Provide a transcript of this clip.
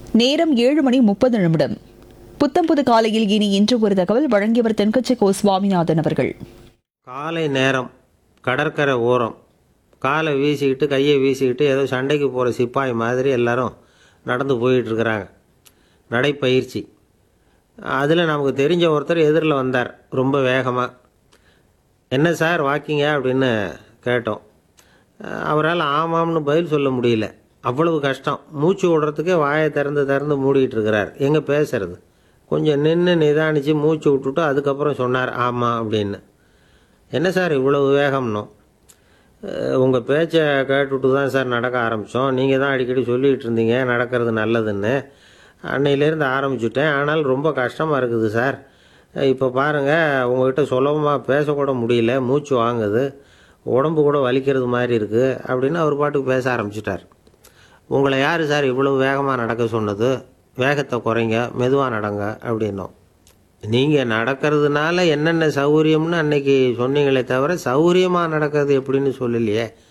நேரம் ஏழு மணி முப்பது நிமிடம் புத்தம்புது காலையில் இனி இன்று ஒரு தகவல் வழங்கியவர் தென்கட்சி கோ சுவாமிநாதன் அவர்கள் காலை நேரம் கடற்கரை ஓரம் காலை வீசிக்கிட்டு கையை வீசிக்கிட்டு ஏதோ சண்டைக்கு போகிற சிப்பாய் மாதிரி எல்லாரும் நடந்து போயிட்டு இருக்கிறாங்க நடைப்பயிற்சி அதில் நமக்கு தெரிஞ்ச ஒருத்தர் எதிரில் வந்தார் ரொம்ப வேகமாக என்ன சார் வாக்கிங்க அப்படின்னு கேட்டோம் அவரால் ஆமாம்னு பதில் சொல்ல முடியல அவ்வளவு கஷ்டம் மூச்சு விடுறதுக்கே வாயை திறந்து திறந்து மூடிட்டு இருக்கிறார் எங்கே பேசுறது கொஞ்சம் நின்று நிதானித்து மூச்சு விட்டுட்டு அதுக்கப்புறம் சொன்னார் ஆமாம் அப்படின்னு என்ன சார் இவ்வளவு வேகம்னோ உங்கள் பேச்சை கேட்டுவிட்டு தான் சார் நடக்க ஆரம்பித்தோம் நீங்கள் தான் அடிக்கடி சொல்லிகிட்டு இருந்தீங்க நடக்கிறது நல்லதுன்னு அன்னையிலேருந்து ஆரம்பிச்சுட்டேன் ஆனால் ரொம்ப கஷ்டமாக இருக்குது சார் இப்போ பாருங்கள் உங்ககிட்ட சுலபமாக பேசக்கூட முடியல மூச்சு வாங்குது உடம்பு கூட வலிக்கிறது மாதிரி இருக்குது அப்படின்னு அவர் பாட்டுக்கு பேச ஆரம்பிச்சிட்டார் உங்களை யார் சார் இவ்வளவு வேகமாக நடக்க சொன்னது வேகத்தை குறைங்க மெதுவாக நடங்க அப்படின்னோம் நீங்கள் நடக்கிறதுனால என்னென்ன சௌகரியம்னு அன்னைக்கு சொன்னீங்களே தவிர சௌகரியமாக நடக்கிறது எப்படின்னு சொல்லலையே